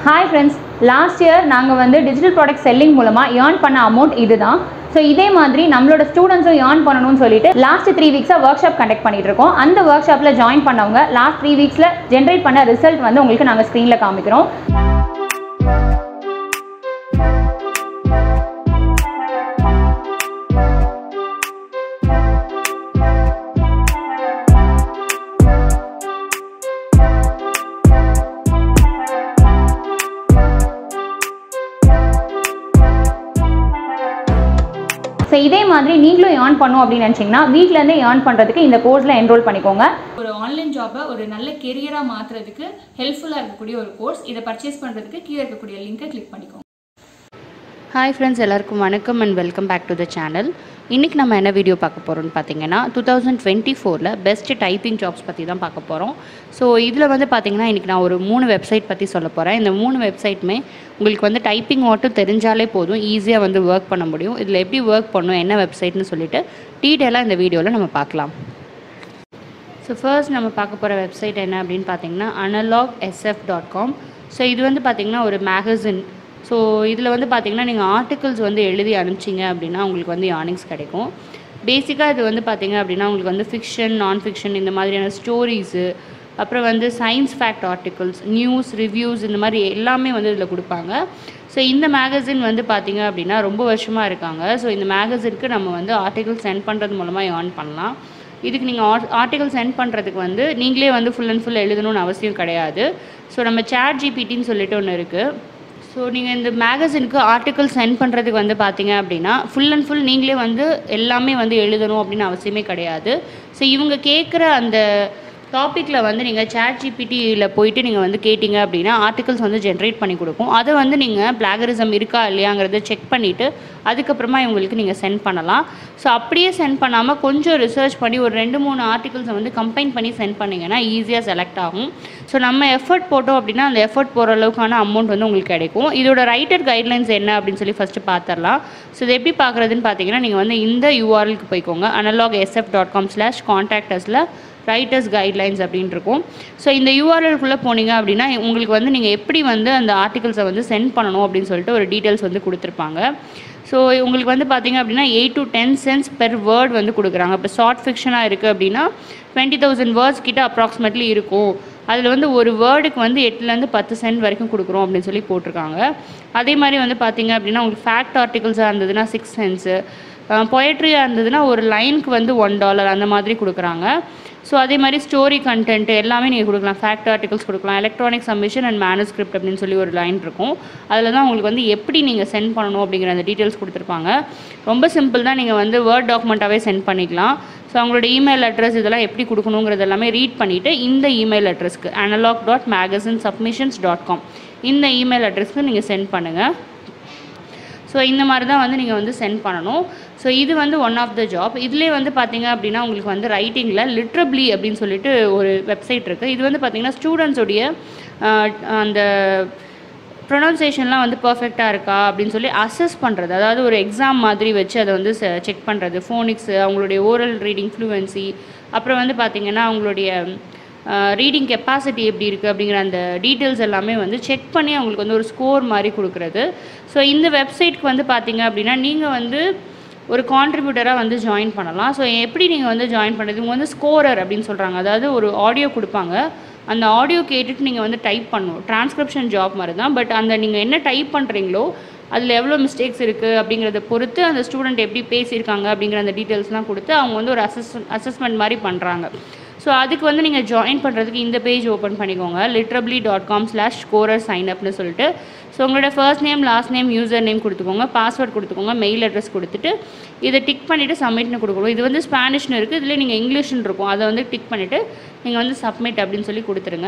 hi friends last year நாங்கள் வந்து digital product selling மூலமாக ஏர்ன் பண்ண அமௌண்ட் இதுதான் ஸோ இதே மாதிரி நம்மளோட ஸ்டூடெண்ட்ஸும் ஏர்ன் பண்ணணும்னு சொல்லிட்டு லாஸ்ட் த்ரீ வீக்ஸாக ஒர்க் ஷாப் கண்டக்ட் பண்ணிட்டு இருக்கோம் அந்த ஒர்க் ஷாப்பில் ஜாயின் பண்ணவங்க லாஸ்ட் த்ரீ வீக்ஸில் ஜென்ரேட் பண்ண ரிசல்ட் வந்து உங்களுக்கு நாங்கள் ஸ்க்ரீனில் காமிக்கிறோம் ஸோ இதே மாதிரி நீங்களும் ஏர்ன் பண்ணும் அப்படின்னு நினச்சிங்கன்னா வீட்டிலேருந்தே ஏர்ன் பண்ணுறதுக்கு இந்த கோர்ஸில் என்ரோல் பண்ணிக்கோங்க ஒரு ஆன்லைன் ஜாபை ஒரு நல்ல கெரியராக மாற்றுறதுக்கு ஹெல்ப்ஃபுல்லாக இருக்கக்கூடிய ஒரு கோர்ஸ் இதை பர்ச்சேஸ் பண்ணுறதுக்கு கீழே இருக்கக்கூடிய லிங்கை கிளிக் பண்ணிக்கோங்க ஹாய் ஃப்ரெண்ட்ஸ் எல்லாருக்கும் வணக்கம் and welcome back to the channel இன்றைக்கி நம்ம என்ன வீடியோ பார்க்க போகிறோம்னு பார்த்தீங்கன்னா டூ தௌசண்ட் டுவெண்ட்டி ஃபோரில் பெஸ்ட் டைப்பிங் ஜாப்ஸ் பற்றி தான் பார்க்க போகிறோம் ஸோ இதில் வந்து பார்த்தீங்கன்னா இன்றைக்கி நான் ஒரு மூணு வெப்சைட் பற்றி சொல்ல போகிறேன் இந்த மூணு வெப்சைட்டுமே உங்களுக்கு வந்து டைப்பிங் மட்டும் தெரிஞ்சாலே போதும் ஈஸியாக வந்து ஒர்க் பண்ண முடியும் இதில் எப்படி ஒர்க் பண்ணணும் என்ன வெப்சைட்னு சொல்லிட்டு டீட்டெயிலாக இந்த வீடியோவில் நம்ம பார்க்கலாம் ஸோ ஃபர்ஸ்ட் நம்ம பார்க்க போகிற வெப்சைட் என்ன அப்படின்னு பார்த்தீங்கன்னா analog SF dot com so இது வந்து பார்த்திங்கன்னா ஒரு மேகசின் ஸோ இதில் வந்து பார்த்திங்கன்னா நீங்கள் ஆர்டிகல்ஸ் வந்து எழுதி அனுப்பிச்சிங்க அப்படின்னா உங்களுக்கு வந்து யார்னிங்ஸ் கிடைக்கும் பேசிக்காக இது வந்து பார்த்திங்க அப்படின்னா உங்களுக்கு வந்து ஃபிக்ஷன் நான் ஃபிக்ஷன் இந்த மாதிரியான ஸ்டோரிஸு அப்புறம் வந்து science fact articles news reviews இந்த மாதிரி எல்லாமே வந்து இதில் கொடுப்பாங்க ஸோ இந்த மேகசின் வந்து பார்த்திங்க அப்படின்னா ரொம்ப வருஷமாக இருக்காங்க ஸோ இந்த மேகசினுக்கு நம்ம வந்து ஆர்டிகல் சென்ட் பண்ணுறது மூலமாக ஏர்ன் பண்ணலாம் இதுக்கு நீங்கள் ஆர் ஆர்டிகல் சென்ட் பண்ணுறதுக்கு வந்து நீங்களே வந்து ஃபுல் அண்ட் ஃபுல் எழுதணும்னு அவசியம் கிடையாது ஸோ நம்ம சேட் ஜிபிடின்னு சொல்லிட்டு ஒன்று இருக்குது ஸோ நீங்கள் இந்த மேகசினுக்கு ஆர்டிக்கல் சென்ட் பண்ணுறதுக்கு வந்து பார்த்தீங்க அப்படின்னா ஃபுல் அண்ட் ஃபுல் நீங்களே வந்து எல்லாமே வந்து எழுதணும் அப்படின்னு அவசியமே கிடையாது ஸோ இவங்க கேட்குற அந்த டாப்பிக்கில் வந்து நீங்கள் சேட் ஜிபிடியில் போயிட்டு நீங்கள் வந்து கேட்டிங்க அப்படின்னா ஆர்டிகல்ஸ் வந்து ஜென்ரேட் பண்ணி கொடுக்கும் அதை வந்து நீங்கள் பிளாகரிசம் இருக்கா இல்லையாங்கிறத செக் பண்ணிவிட்டு அதுக்கப்புறமா இவங்களுக்கு நீங்கள் சென்ட் பண்ணலாம் ஸோ அப்படியே சென்ட் பண்ணாமல் கொஞ்சம் ரிசர்ச் பண்ணி ஒரு ரெண்டு மூணு ஆர்டிகல்ஸை வந்து கம்பைன் பண்ணி சென்ட் பண்ணிங்கன்னா ஈஸியாக செலக்ட் ஆகும் ஸோ நம்ம எஃபர்ட் போட்டோம் அப்படின்னா அந்த எஃபர்ட் போகிற அளவுக்கான அமௌண்ட் வந்து உங்களுக்கு கிடைக்கும் இதோட ரைட்டர் கைட்லைன்ஸ் என்ன அப்படின்னு சொல்லி ஃபஸ்ட்டு பார்த்துடலாம் ஸோ இது எப்படி பார்க்குறதுன்னு பார்த்தீங்கன்னா நீங்கள் வந்து இந்த யூஆர்எலுக்கு போய்க்கோங்க analog SF dot com slash கான்டாக்டர்ஸில் ரைட்டர்ஸ் கைட்லைன்ஸ் அப்படின்னு இருக்கும் ஸோ இந்த யூஆர்எல்குள்ளே போனீங்க அப்படின்னா உங்களுக்கு வந்து நீங்கள் எப்படி வந்து அந்த ஆர்டிகல்ஸை வந்து சென்ட் பண்ணணும் அப்படின்னு சொல்லிட்டு ஒரு டீட்டெயில்ஸ் வந்து கொடுத்துருப்பாங்க ஸோ உங்களுக்கு வந்து பார்த்தீங்க அப்படின்னா eight to ten cents per word வந்து கொடுக்குறாங்க இப்போ ஷார்ட் ஃபிக்ஷனாக இருக்குது அப்படின்னா டுவெண்ட்டி தௌசண்ட் வேர்ட்ஸ் கிட்ட அப்ராக்சிமேட்லி இருக்கும் அதில் வந்து ஒரு வேர்டுக்கு வந்து எட்டுலேருந்து பத்து சென்ட் வரைக்கும் கொடுக்குறோம் அப்படின்னு சொல்லி போட்டிருக்காங்க அதே மாதிரி வந்து பார்த்தீங்க அப்படின்னா உங்களுக்கு ஃபேக்ட் ஆர்டிகல்ஸாக இருந்ததுன்னா சிக்ஸ் சென்ஸு பொயட்ரியாக இருந்ததுன்னா ஒரு லைனுக்கு வந்து ஒன் டாலர் அந்த மாதிரி கொடுக்குறாங்க ஸோ அதே மாதிரி ஸ்டோரி கண்டென்ட் எல்லாமே நீங்கள் கொடுக்கலாம் ஃபேக்ட் ஆர்டிகல்ஸ் கொடுக்கலாம் எலக்ட்ரானிக் சப்மிஷன் அண்ட் மேனுஸ்கிரிப்ட் அப்படின்னு சொல்லி ஒரு லைன் இருக்கும் அதில் தான் உங்களுக்கு வந்து எப்படி நீங்கள் சென்ட் பண்ணணும் அப்படிங்கிற அந்த டீட்டெயில்ஸ் கொடுத்துருப்பாங்க ரொம்ப சிம்பிள் தான் நீங்கள் வந்து வேர்ட் டாக்குமெண்ட்டாகவே சென்ட் பண்ணிக்கலாம் ஸோ அவங்களோட இமெயில் அட்ரஸ் இதெல்லாம் எப்படி கொடுக்கணுங்கிறது எல்லாமே ரீட் பண்ணிவிட்டு இந்த இமெயில் அட்ரஸ்க்கு analog dot magazine submissions dot com இந்த இமெயில் அட்ரஸ்க்கு நீங்கள் சென்ட் பண்ணுங்கள் ஸோ இந்த மாதிரி தான் வந்து நீங்கள் வந்து சென்ட் பண்ணணும் ஸோ இது வந்து ஒன் ஆஃப் த ஜாப் இதுலேயே வந்து பார்த்தீங்க அப்படின்னா உங்களுக்கு வந்து ரைட்டிங்கில் லிட்ரபிளி அப்படின்னு சொல்லிட்டு ஒரு வெப்சைட் இருக்குது இது வந்து பார்த்தீங்கன்னா ஸ்டூடெண்ட்ஸுடைய அந்த ப்ரொனவுன்சேஷன்லாம் வந்து பர்ஃபெக்டாக இருக்கா அப்படின்னு சொல்லி அசஸ் பண்ணுறது அதாவது ஒரு எக்ஸாம் மாதிரி வச்சு அதை வந்து செக் பண்ணுறது ஃபோனிக்ஸு அவங்களுடைய ஓரல் ரீடிங் ஃப்ளூவன்சி அப்புறம் வந்து பார்த்திங்கன்னா அவங்களுடைய ரீடிங் கெப்பாசிட்டி எப்படி இருக்குது அப்படிங்கிற அந்த டீட்டெயில்ஸ் எல்லாமே வந்து செக் பண்ணி அவங்களுக்கு வந்து ஒரு ஸ்கோர் மாதிரி கொடுக்குறது ஸோ இந்த வெப்சைட்க்கு வந்து பார்த்தீங்க அப்படின்னா நீங்கள் வந்து ஒரு கான்ட்ரிபியூட்டராக வந்து ஜாயின் பண்ணலாம் ஸோ எப்படி நீங்கள் வந்து ஜாயின் பண்ணுறது இவங்க வந்து ஸ்கோரர் அப்படின்னு சொல்கிறாங்க அதாவது ஒரு ஆடியோ கொடுப்பாங்க அந்த ஆடியோ கேட்டுட்டு நீங்கள் வந்து டைப் பண்ணணும் டிரான்ஸ்கிரிப்ஷன் ஜாப் மாதிரி தான் பட் அந்த நீங்கள் என்ன டைப் பண்ணுறீங்களோ அதில் எவ்வளோ மிஸ்டேக்ஸ் இருக்குது அப்படிங்கிறத பொறுத்து அந்த ஸ்டூடெண்ட் எப்படி பேசியிருக்காங்க அப்படிங்கிற அந்த டீட்டெயில்ஸ்லாம் கொடுத்து அவங்க வந்து ஒரு அசஸ் அசஸ்மெண்ட் மாதிரி பண்ணுறாங்க ஸோ அதுக்கு வந்து நீங்கள் ஜாயின் பண்ணுறதுக்கு இந்த பேஜ் ஓப்பன் பண்ணிக்கோங்க literably dot com slash scorer sign அப்னு சொல்லிட்டு ஸோ உங்களோட first name last name user name கொடுத்துக்கோங்க பாஸ்வேர்ட் கொடுத்துக்கோங்க மெயில் அட்ரஸ் கொடுத்துட்டு இதை டிக் பண்ணிவிட்டு சப்மிட்னு கொடுக்கணும் இது வந்து ஸ்பானிஷ்னு இருக்குது இதில் நீங்கள் இங்கிலீஷ்னு இருக்கும் அதை வந்து டிக் பண்ணிவிட்டு நீங்கள் வந்து சப்மிட் அப்படின்னு சொல்லி கொடுத்துருங்க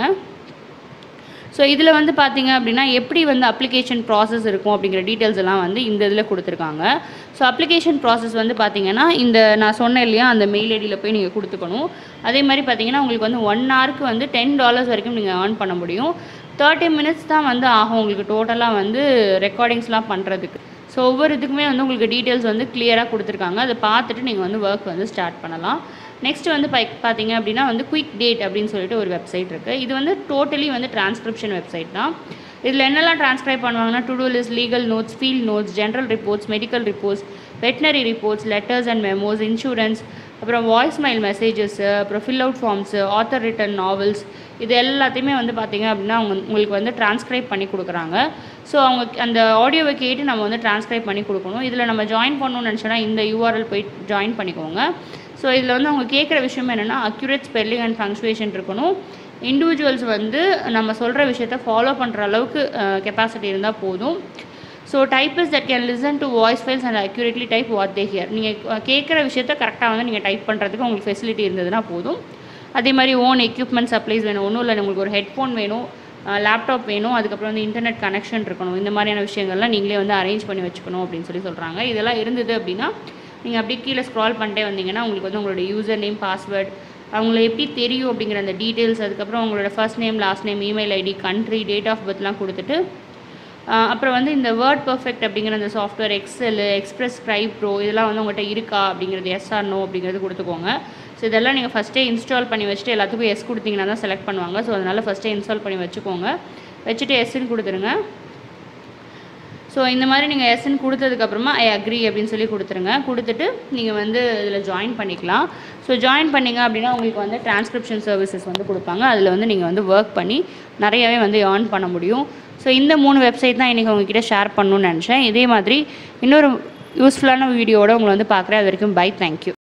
ஸோ இதில் வந்து பார்த்தீங்க அப்படின்னா எப்படி வந்து அப்ளிகேஷன் ப்ராசஸ் இருக்கும் அப்படிங்கிற டீட்டெயில்ஸ் எல்லாம் வந்து இந்த இதில் கொடுத்துருக்காங்க ஸோ அப்ளிகேஷன் ப்ராசஸ் வந்து பார்த்தீங்கன்னா இந்த நான் சொன்னேன் இல்லையா அந்த மெயில் ஐடியில் போய் நீங்கள் கொடுத்துக்கணும் அதே மாதிரி பார்த்தீங்கன்னா உங்களுக்கு வந்து ஒன் ஹவருக்கு வந்து டென் டாலர்ஸ் வரைக்கும் நீங்கள் ஏர்ன் பண்ண முடியும் தேர்ட்டி மினிட்ஸ் தான் வந்து ஆகும் உங்களுக்கு டோட்டலாக வந்து ரெக்கார்டிங்ஸ்லாம் பண்ணுறதுக்கு ஸோ ஒவ்வொரு இதுக்குமே வந்து உங்களுக்கு டீட்டெயில்ஸ் வந்து கிளியராக கொடுத்துருக்காங்க அதை பார்த்துட்டு நீங்கள் வந்து ஒர்க் வந்து ஸ்டார்ட் பண்ணலாம் நெக்ஸ்ட் வந்து பை பார்த்தீங்க அப்படின்னா வந்து குயிக் டேட் அப்படின்னு சொல்லிட்டு ஒரு வெப்சைட் இருக்குது இது வந்து டோட்டலி வந்து டிரான்ஸ்கிரிப்ஷன் வெப்சைட் தான் இதில் என்னெல்லாம் ட்ரான்ஸ்கிரைப் பண்ணுவாங்கன்னா to do list legal notes field notes general reports medical reports veterinary reports letters and memos insurance அப்புறம் வாய்ஸ் மெயில் மெசேஜஸ் அப்புறம் fill out forms author written novels இது எல்லாத்தையுமே வந்து பார்த்திங்க அப்படின்னா அவங்க உங்களுக்கு வந்து ட்ரான்ஸ்கிரைப் பண்ணி கொடுக்குறாங்க ஸோ அவங்க அந்த ஆடியோவை கேட்டு நம்ம வந்து ட்ரான்ஸ்கிரைப் பண்ணி கொடுக்கணும் இதில் நம்ம ஜாயின் பண்ணணும்னு நினச்சோன்னா இந்த யூஆர்எல் போய் ஜாயின் பண்ணிக்கோங்க ஸோ இதில் வந்து அவங்க கேட்குற விஷயம் என்னென்னா அக்யூரேட் ஸ்பெல்லிங் அண்ட் ஃபங்க்சுவேஷன் இருக்கணும் இண்டிவிஜுவல்ஸ் வந்து நம்ம சொல்கிற விஷயத்த ஃபாலோ பண்ணுற அளவுக்கு கெப்பாசிட்டி இருந்தால் போதும் so typers that can listen to voice files and accurately type what they hear நீங்கள் கேட்குற விஷயத்த கரெக்டாக வந்து நீங்கள் டைப் பண்ணுறதுக்கு உங்களுக்கு ஃபெசிலிட்டி இருந்ததுன்னா போதும் அதே மாதிரி ஓன் எக்யூப்மெண்ட் சப்ளைஸ் வேணும் ஒன்றும் இல்லை உங்களுக்கு ஒரு ஹெட்ஃபோன் வேணும் லேப்டாப் வேணும் அதுக்கப்புறம் வந்து இன்டர்நெட் கனெக்ஷன் இருக்கணும் இந்த மாதிரியான விஷயங்கள்லாம் நீங்களே வந்து அரேஞ்ச் பண்ணி வச்சுக்கணும் அப்படின்னு சொல்லி சொல்கிறாங்க இதெல்லாம் இருந்தது அப்படின்னா நீங்கள் அப்படியே கீழே ஸ்க்ரால் பண்ணிட்டே வந்தீங்கன்னா உங்களுக்கு வந்து உங்களோட யூசர் நேம் பாஸ்வேர்ட் அவங்கள எப்படி தெரியும் அப்படிங்கிற அந்த டீட்டெயில்ஸ் அதுக்கப்புறம் உங்களோட first name last name email ID country date of பர்த்லாம் கொடுத்துட்டு ஆஹ் அப்புறம் வந்து இந்த வேர்ட் பர்ஃபெக்ட் அப்படிங்கிற அந்த software Excel Express Scribe Pro இதெல்லாம் வந்து உங்கள்கிட்ட இருக்கா அப்படிங்கிறது எஸ் ஆர் நோ அப்படிங்கிறது கொடுத்துக்கோங்க ஸோ இதெல்லாம் நீங்கள் ஃபஸ்ட்டே இன்ஸ்டால் பண்ணி வச்சுட்டு எல்லாத்துக்கும் எஸ் கொடுத்தீங்கன்னா தான் செலக்ட் பண்ணுவாங்க ஸோ அதனால் ஃபஸ்ட்டே இன்ஸ்டால் பண்ணி வச்சுக்கோங்க வச்சுட்டு எஸ்ன்னு கொடுத்துருங்க ஸோ இந்த மாதிரி நீங்கள் எஸ்ன்னு கொடுத்ததுக்கப்புறமா ஐ அக்ரி அப்படின்னு சொல்லி கொடுத்துருங்க கொடுத்துட்டு நீங்கள் வந்து இதில் ஜாயின் பண்ணிக்கலாம் ஸோ ஜாயின் பண்ணிங்க அப்படின்னா உங்களுக்கு வந்து டிரான்ஸ்கிரிப்ஷன் சர்வீசஸ் வந்து கொடுப்பாங்க அதில் வந்து நீங்கள் வந்து ஒர்க் பண்ணி நிறையவே வந்து ஏர்ன் பண்ண முடியும் ஸோ இந்த மூணு வெப்சைட் தான் இன்றைக்கி உங்ககிட்ட ஷேர் பண்ணணும்னு நினச்சேன் இதே மாதிரி இன்னொரு யூஸ்ஃபுல்லான வீடியோவோட உங்களை வந்து பார்க்குறேன் அது வரைக்கும் பை தேங்க்யூ